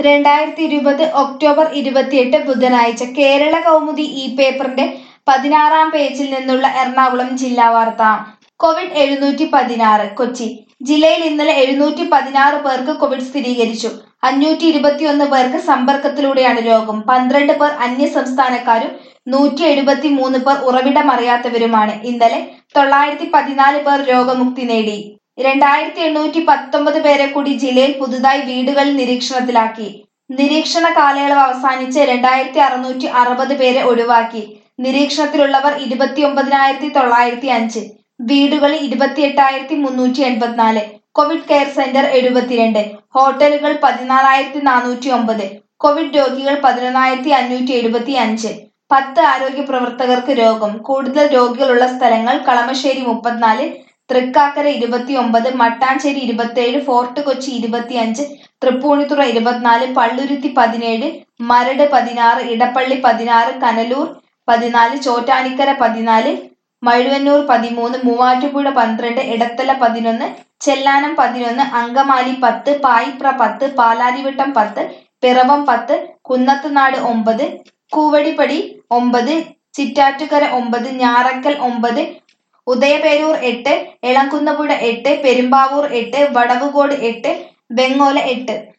രണ്ടായിരത്തി ഇരുപത് ഒക്ടോബർ ഇരുപത്തിയെട്ട് ബുധനാഴ്ച കേരള കൗമുദി ഈ പേപ്പറിന്റെ പതിനാറാം പേജിൽ നിന്നുള്ള എറണാകുളം ജില്ലാ വാർത്ത കോവിഡ് എഴുന്നൂറ്റി പതിനാറ് കൊച്ചി ജില്ലയിൽ ഇന്നലെ എഴുന്നൂറ്റി പതിനാറ് പേർക്ക് കോവിഡ് സ്ഥിരീകരിച്ചു അഞ്ഞൂറ്റി ഇരുപത്തിയൊന്ന് പേർക്ക് സമ്പർക്കത്തിലൂടെയാണ് രോഗം പന്ത്രണ്ട് പേർ അന്യ സംസ്ഥാനക്കാരും നൂറ്റി എഴുപത്തി മൂന്ന് പേർ ഉറവിടമറിയാത്തവരുമാണ് ഇന്നലെ തൊള്ളായിരത്തി പതിനാല് പേർ രോഗമുക്തി നേടി രണ്ടായിരത്തി എണ്ണൂറ്റി പത്തൊമ്പത് പേരെ കൂടി ജില്ലയിൽ പുതുതായി വീടുകളിൽ നിരീക്ഷണത്തിലാക്കി നിരീക്ഷണ കാലയളവ് അവസാനിച്ച് രണ്ടായിരത്തി അറുന്നൂറ്റി അറുപത് പേരെ ഒഴിവാക്കി നിരീക്ഷണത്തിലുള്ളവർ ഇരുപത്തിയൊമ്പതിനായിരത്തി തൊള്ളായിരത്തി അഞ്ച് വീടുകളിൽ ഇരുപത്തിയെട്ടായിരത്തി മുന്നൂറ്റി എൺപത്തിനാല് കോവിഡ് കെയർ സെന്റർ എഴുപത്തിരണ്ട് ഹോട്ടലുകൾ പതിനാലായിരത്തി നാനൂറ്റി ഒമ്പത് കോവിഡ് രോഗികൾ പതിനൊന്നായിരത്തി അഞ്ഞൂറ്റി എഴുപത്തി അഞ്ച് പത്ത് ആരോഗ്യ പ്രവർത്തകർക്ക് രോഗം കൂടുതൽ രോഗികളുള്ള സ്ഥലങ്ങൾ കളമശ്ശേരി മുപ്പത്തിനാല് തൃക്കാക്കര ഇരുപത്തിയൊമ്പത് മട്ടാഞ്ചേരി ഇരുപത്തിയേഴ് ഫോർട്ട് കൊച്ചി ഇരുപത്തിയഞ്ച് തൃപ്പൂണിത്തുറ ഇരുപത്തിനാല് പള്ളുരുത്തി പതിനേഴ് മരട് പതിനാറ് ഇടപ്പള്ളി പതിനാറ് കനലൂർ പതിനാല് ചോറ്റാനിക്കര പതിനാല് മഴുവന്നൂർ പതിമൂന്ന് മൂവാറ്റുപുഴ പന്ത്രണ്ട് ഇടത്തല പതിനൊന്ന് ചെല്ലാനം പതിനൊന്ന് അങ്കമാലി പത്ത് പായിപ്ര പത്ത് പാലാരിവട്ടം പത്ത് പിറവം പത്ത് കുന്നത്തുനാട് ഒമ്പത് കൂവടിപ്പടി ഒമ്പത് ചിറ്റാറ്റുകര ഒമ്പത് ഞാറക്കൽ ഒമ്പത് ഉദയപേരൂർ എട്ട് എളംകുന്നപ്പുഴ എട്ട് പെരുമ്പാവൂർ എട്ട് വടവുകോട് എട്ട് വെങ്ങോല എട്ട്